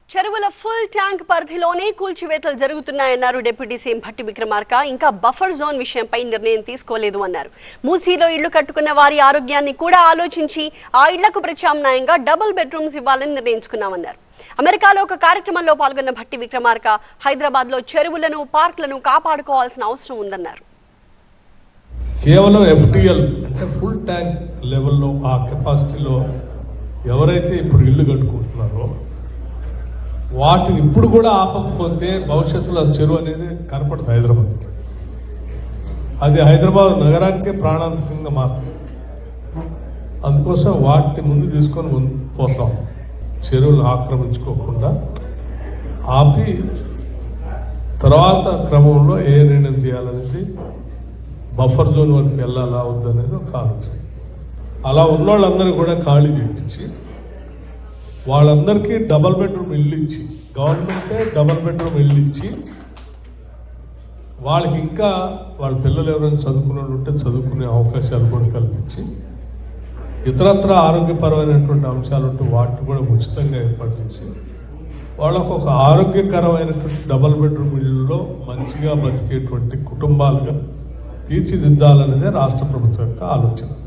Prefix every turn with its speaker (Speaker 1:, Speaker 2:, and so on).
Speaker 1: చెరువుల full tank పరిధిలోనే కూల్చివేతలు జరుగుతున్నాయన్నారు డిప్యూటీ సీఎం భట్టి విక్రమార్క ఇంకా బఫర్ జోన్ విషయంపై నిర్ణయం తీసుకోలేదు అన్నారు మూసీలో ఇళ్లు కట్టుకున్న వారి ఆరోగ్యాన్ని కూడా ఆలోచించి ఆ ఇళ్లకు ప్రత్యామ్నాయంగా డబుల్ బెడ్రూమ్స్ ఇవ్వాలని నిర్ణయించుకున్నామన్నారు అమెరికాలో ఒక కార్యక్రమంలో పాల్గొన్న భట్టి విక్రమార్క హైదరాబాద్లో చెరువులను పార్కులను కాపాడుకోవాల్సిన అవసరం ఉందన్నారు
Speaker 2: కేవలం ఎఫ్టిఎల్ అంటే ఫుల్ ట్యాంక్ లెవెల్లో ఆ కెపాసిటీలో ఎవరైతే ఇప్పుడు ఇల్లు కట్టుకుంటున్నారో వాటిని ఇప్పుడు కూడా ఆపకపోతే భవిష్యత్తులో ఆ చెరువు అనేది కనపడదు హైదరాబాద్కి అది హైదరాబాద్ నగరానికే ప్రాణాంతకంగా మారుతుంది అందుకోసం వాటిని ముందు తీసుకొని ముందు పోతాం చెరువులు ఆక్రమించుకోకుండా ఆపి తర్వాత క్రమంలో ఏ నిర్ణయం చేయాలనేది బఫర్ జోన్ వరకు వెళ్ళాలా వద్దనేది ఒక ఆలోచన అలా ఉన్న వాళ్ళందరూ కూడా ఖాళీ చేయించి వాళ్ళందరికీ డబల్ బెడ్రూమ్ ఇల్లు ఇచ్చి గవర్నమెంటే డబల్ బెడ్రూమ్ ఇల్లు ఇచ్చి వాళ్ళకి ఇంకా వాళ్ళ పిల్లలు ఎవరైనా చదువుకునే వాళ్ళు ఉంటే చదువుకునే అవకాశాలు కూడా కల్పించి ఇతరత్ర ఆరోగ్యపరమైనటువంటి అంశాలు ఉంటే వాటిని కూడా ఉచితంగా ఏర్పాటు చేసి వాళ్ళకు ఒక ఆరోగ్యకరమైనటువంటి డబల్ బెడ్రూమ్ ఇళ్ళలో మంచిగా బతికేటువంటి కుటుంబాలుగా తీర్చిదిద్దాలనేదే రాష్ట్ర ప్రభుత్వం యొక్క ఆలోచన